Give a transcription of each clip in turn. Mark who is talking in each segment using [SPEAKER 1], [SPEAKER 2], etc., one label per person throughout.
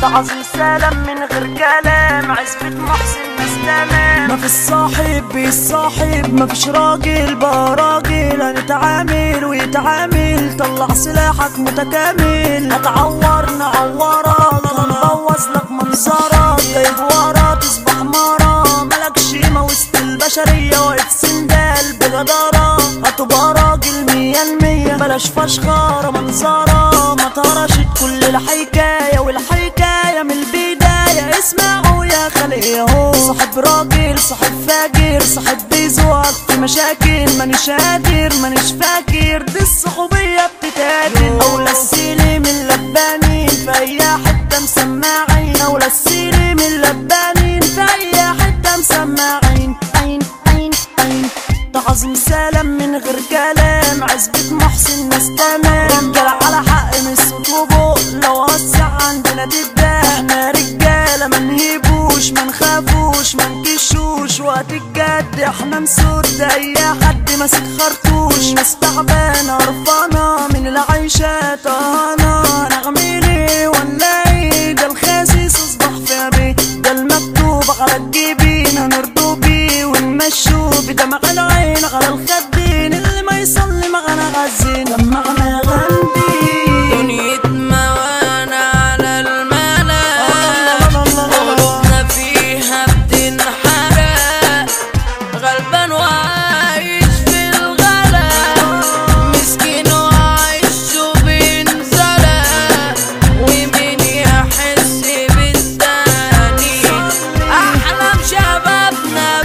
[SPEAKER 1] تعظيم سلام من غير كلام عزبة محسن ناس تمام
[SPEAKER 2] ما في الصاحب بيصاحب ما فيش راجل بقى راجل هنتعامل ويتعامل طلع سلاحك متكامل هتعور نعورك هنبوظ لك منظرك جايب ورا تصبح مرة ملكش قيمة وسط البشرية واقف سندال بجدارة هتبقى راجل مية المية بلاش فشخرة منظرة ما ترشت كل الحكاية والحكاية من البداية اسمعوا يا خلق ياهو صاحب راجل صاحب فاجر صاحب بيزوق في مشاكل مانيش قادر مانيش فاكر دي الصحوبية بتتاكل أولى السيلي من لبانين في أي حتة مسماعين أولى السيلي من لبانين في أي حتة مسماعين عين عين عين تعظيم سلام من غير كلام عزبة محسن ناس تمام رجالة على حق من الصوت وبق لو وسع عندنا تتباع احنا رجالة ما نهيبوش ما نخافوش ما نكشوش وقت الجد احنا نسود اي حد ماسك خرطوش ناس تعبانة قرفانة من العيشة طهانة نغميلي ولا ايه ده الخاسيس اصبح في بيه ده المكتوب على الجبين هنرضو بيه ونمشوا بدمع العين على الخدين اللي ما يصلي معانا غزين دمعنا غندين
[SPEAKER 3] دنيتنا وانا على الملا قلوبنا فيها بتنحرق غلبان وعايش في الغلا مسكين وعايش وبينزرق ومين يحس بالتاني احلام شبابنا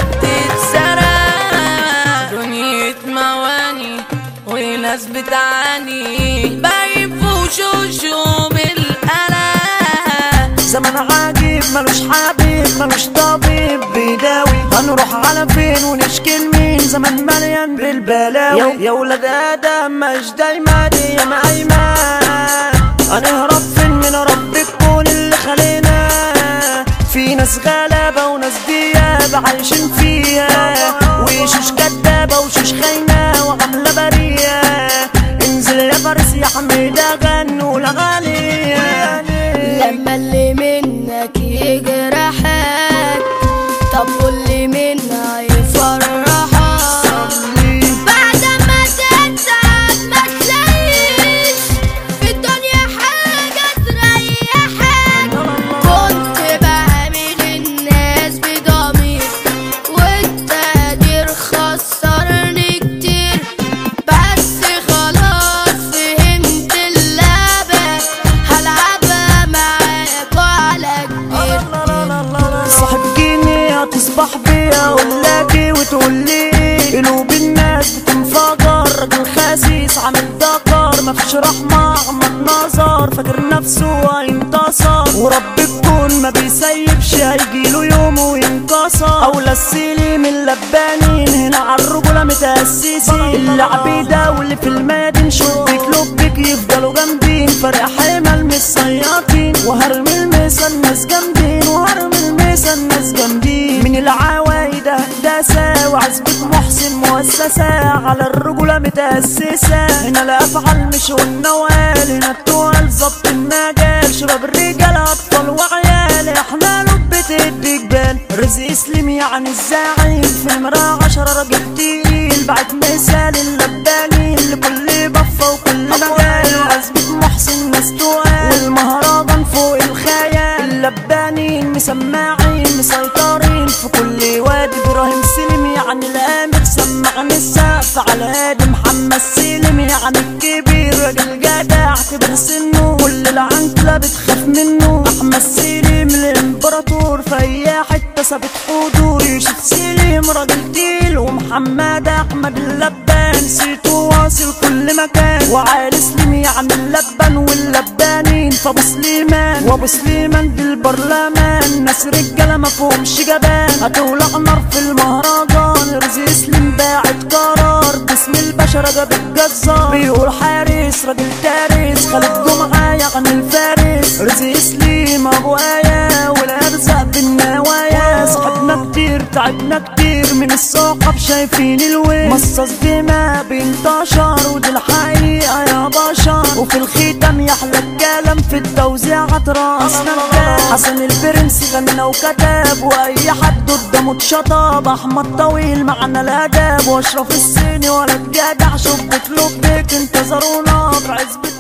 [SPEAKER 3] بتتسرق دنيا مواني وناس بتعاني باين في وشوشهم القلق
[SPEAKER 2] زمن عجيب ملوش حبيب ملوش طبيب بيداوي هنروح على فين ونشكي لمين زمن مليان بالبلاوي يا, يا ولاد ادم مش دايما دي يا ايمان هنهرب فين من رب الكون اللي خلينا في ناس غلابة وناس دياب عايشين فيها وشوش كدابة وشوش خاينة وعاملة برية انزل يا فارس يا حميدة غنوا الأغاني
[SPEAKER 4] لما اللي منك يجرحك طب واللي منا يفرحك بعد ما تتعب ما تلاقيش في الدنيا حاجة تريحك كنت بعمل الناس بضمير والتقدير خسرني كتير بس خلاص فهمت اللعبة هلعبها معاك وعلى كبير
[SPEAKER 2] صاحب جيني هتصبح بيا ولاقي وتقول لي قلوب الناس بتنفجر راجل خسيس عامل دكر مفيش رحمة عمد نظر فاكر نفسه هينتصر ورب الكون ما بيسيبش هيجيله يوم وينكسر أولى السيلي من لبانين هنا عالرجولة متأسسين العبيدة واللي في المدين شبك لبك يفضلوا جامدين فرق حمل مش صياطين وهرمي المسا الناس جامدين وهرمي المسا الناس جامدين من العوايد هندسة وعزبة محسن مؤسسة على الرجولة متأسسة هنا الأفعال مش والنوال هنا التوال ظبط المجال شباب الرجال أطفال وعيال احنا لبة الدجال رزق سليم يعني الزعيم في المرا عشرة راجل تقيل بعد مثال اللبانين لكل بفة وكل مجال عزبة محسن ناس تقال والمهرجان فوق الخيال اللبانين مسماعين مسيطرين في كل وادي ابراهيم سليم يعني الامر سمعني السقف على هادي محمد سليم يعني الكبير راجل جدع اعتبر سنه كل العنكلة بتخاف منه احمد سليم الامبراطور في اي حتة ثابت حضور يوسف سليم راجل تقيل ومحمد احمد اللبان صيته واصل كل مكان وعالي سليم يعني اللبان واللبانين فابو سليمان وابو سليمان بالبرلمان ناس رجاله ما فيهمش جبان هتولع نار في المهرجان رزق سليم باعت قرار باسم البشر جاب الجزار بيقول حارس راجل تارس خالد جمعه يعني الفارس رزق سليم ابو ايه والارزاق بالنوايا صاحبنا كتير تعبنا كتير من الصحاب شايفين الوين مصاص دماء بينتشر ودي الحقيقة يا بشر وفي الختام يحلى الكلام في التوزيع راسنا الجاب حسن البرنس غنى وكتب واي حد قدامه اتشطب احمد طويل معنا الاداب واشرف الصيني ولا الجدع شبك لبك انتظرونا في عزبة